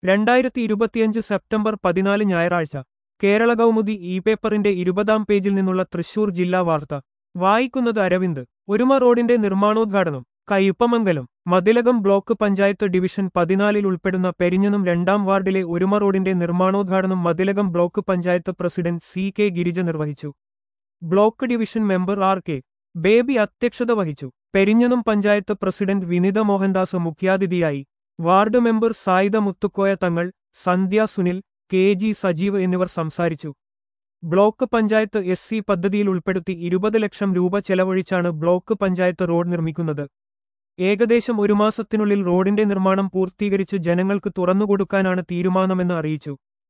രണ്ടായിരത്തി ഇരുപത്തിയഞ്ച് സെപ്റ്റംബർ പതിനാല് ഞായറാഴ്ച കേരള കൗമുദി ഇ പേപ്പറിന്റെ ഇരുപതാം പേജിൽ നിന്നുള്ള തൃശൂർ ജില്ലാ വാർത്ത വായിക്കുന്നത് അരവിന്ദ് ഒരുമ റോഡിന്റെ നിർമ്മാണോദ്ഘാടനം കയ്പമംഗലം മതിലകം ബ്ലോക്ക് പഞ്ചായത്ത് ഡിവിഷൻ പതിനാലിൽ ഉൾപ്പെടുന്ന പെരിഞ്ഞനം രണ്ടാം വാർഡിലെ ഒരുമ റോഡിന്റെ നിർമ്മാണോദ്ഘാടനം Mathilakam block panchayat president C K Girija നിർവഹിച്ചു block division member R K Baby അധ്യക്ഷത വഹിച്ചു പെരിഞ്ഞനം പഞ്ചായത്ത് പ്രസിഡന്റ് വിനിത മോഹൻദാസ് മുഖ്യാതിഥിയായി ward member Sayida Muthukoya Thangal Sandhya Sunil K G Sajeev എന്നിവർ സംസാരിച്ചു ബ്ലോക്ക് പഞ്ചായത്ത് എസ് സി പദ്ധതിയിൽ ഉൾപ്പെടുത്തി ഇരുപത് ലക്ഷം രൂപ ചെലവഴിച്ചാണ് ബ്ലോക്ക് പഞ്ചായത്ത് റോഡ് നിർമ്മിക്കുന്നത് ഏകദേശം ഒരു മാസത്തിനുള്ളിൽ റോഡിന്റെ നിർമ്മാണം പൂർത്തീകരിച്ച് ജനങ്ങൾക്ക് തുറന്നുകൊടുക്കാനാണ് തീരുമാനമെന്ന് അറിയിച്ചു